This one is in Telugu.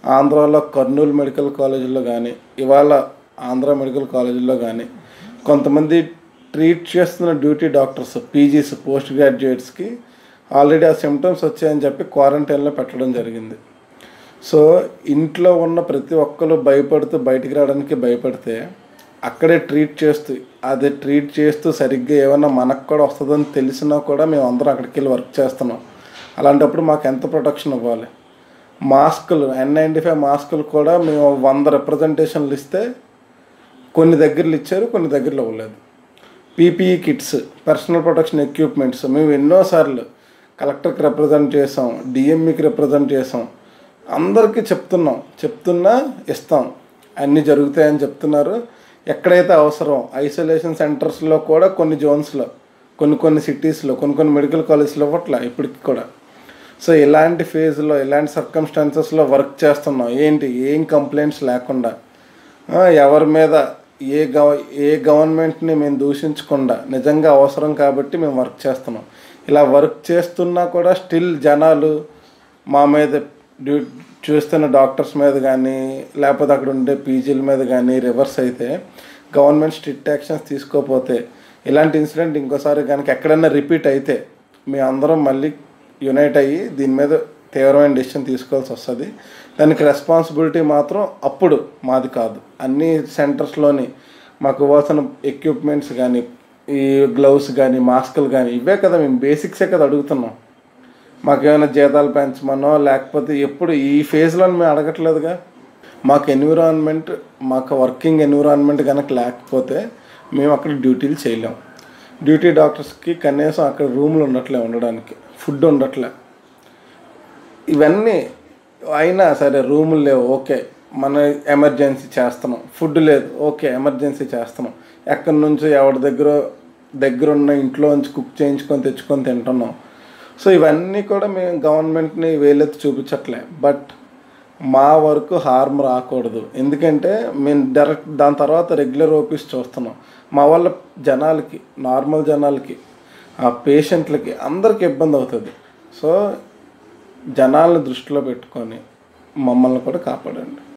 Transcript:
ఆంధ్రాలో కర్నూలు మెడికల్ కాలేజీలో కానీ ఇవాళ ఆంధ్ర మెడికల్ కాలేజీలో కానీ కొంతమంది ట్రీట్ చేస్తున్న డ్యూటీ డాక్టర్స్ పీజీస్ పోస్ట్ గ్రాడ్యుయేట్స్కి ఆల్రెడీ ఆ సిమ్టమ్స్ వచ్చాయని చెప్పి క్వారంటైన్లో పెట్టడం జరిగింది సో ఇంట్లో ఉన్న ప్రతి ఒక్కరు భయపడుతూ బయటికి రావడానికి భయపడితే అక్కడే ట్రీట్ చేస్తూ అది ట్రీట్ చేస్తూ సరిగ్గా ఏమన్నా మనకు కూడా వస్తుందని తెలిసినా కూడా మేము అందరం అక్కడికి వెళ్ళి వర్క్ చేస్తున్నాం అలాంటప్పుడు మాకు ఎంత ప్రొటెక్షన్ ఇవ్వాలి మాస్కులు ఎన్ నైంటీ ఫైవ్ మాస్కులు కూడా మేము వంద రిప్రజెంటేషన్లు ఇస్తే కొన్ని దగ్గరలు ఇచ్చారు కొన్ని దగ్గరలో ఇవ్వలేదు PPE kits personal protection equipments మేము ఎన్నోసార్లు కలెక్టర్కి రిప్రజెంట్ చేసాం డిఎంఈకి రిప్రజెంట్ చేసాం అందరికీ చెప్తున్నాం చెప్తున్నా ఇస్తాం అన్నీ జరుగుతాయని చెప్తున్నారు ఎక్కడైతే అవసరం ఐసోలేషన్ సెంటర్స్లో కూడా కొన్ని జోన్స్లో కొన్ని కొన్ని సిటీస్లో కొన్ని కొన్ని మెడికల్ కాలేజ్లో ఇవ్వట్లే ఇప్పటికి కూడా సో ఇలాంటి ఫేజ్లో ఇలాంటి సర్కమ్స్టాన్సెస్లో వర్క్ చేస్తున్నాం ఏంటి ఏం కంప్లైంట్స్ లేకుండా ఆ, ఎవరి మీద ఏ గవ ఏ గవర్నమెంట్ని మేము దూషించకుండా నిజంగా అవసరం కాబట్టి మేము వర్క్ చేస్తున్నాం ఇలా వర్క్ చేస్తున్నా కూడా స్టిల్ జనాలు మా మీద డ్యూ చూస్తున్న డాక్టర్స్ మీద కానీ లేకపోతే అక్కడ ఉండే పీజీల మీద కానీ రివర్స్ అయితే గవర్నమెంట్ స్ట్రిక్ట్ యాక్షన్స్ తీసుకోకపోతే ఇలాంటి ఇన్సిడెంట్ ఇంకోసారి కనుక ఎక్కడైనా రిపీట్ అయితే మేము అందరం మళ్ళీ యునైట్ అయ్యి దీని మీద తీవ్రమైన డెసిషన్ తీసుకోవాల్సి వస్తుంది దానికి రెస్పాన్సిబిలిటీ మాత్రం అప్పుడు మాది కాదు అన్ని సెంటర్స్లోని మాకు ఇవ్వాల్సిన ఎక్విప్మెంట్స్ కానీ ఈ గ్లౌస్ కానీ మాస్కులు కానీ ఇవే కదా మేము బేసిక్సే కదా అడుగుతున్నాం మాకేమైనా జీతాలు పెంచమనో లేకపోతే ఎప్పుడు ఈ ఫేజ్లో మేము అడగట్లేదుగా మాకు ఎన్విరాన్మెంట్ మాకు వర్కింగ్ ఎన్విరాన్మెంట్ కనుక లేకపోతే మేము అక్కడ డ్యూటీలు చేయలేం డ్యూటీ డాక్టర్స్కి కనీసం అక్కడ రూమ్లు ఉండట్లే ఉండడానికి ఫుడ్ ఉండట్లే ఇవన్నీ అయినా సరే రూములు లేవు ఓకే మన ఎమర్జెన్సీ చేస్తున్నాం ఫుడ్ లేదు ఓకే ఎమర్జెన్సీ చేస్తున్నాం ఎక్కడి నుంచో ఎవరి దగ్గర దగ్గర ఉన్న ఇంట్లో నుంచి కుక్ చేయించుకొని తెచ్చుకొని తింటున్నాం సో ఇవన్నీ కూడా మేము గవర్నమెంట్ని వేలెత్తి చూపించట్లే బట్ మా వరకు హార్మ్ రాకూడదు ఎందుకంటే మేము డైరెక్ట్ దాని తర్వాత రెగ్యులర్ ఓపీస్ చూస్తున్నాం మా వల్ల జనాలకి నార్మల్ జనాలకి ఆ పేషెంట్లకి అందరికి ఇబ్బంది అవుతుంది సో జనాలను దృష్టిలో పెట్టుకొని మమ్మల్ని కూడా కాపాడండి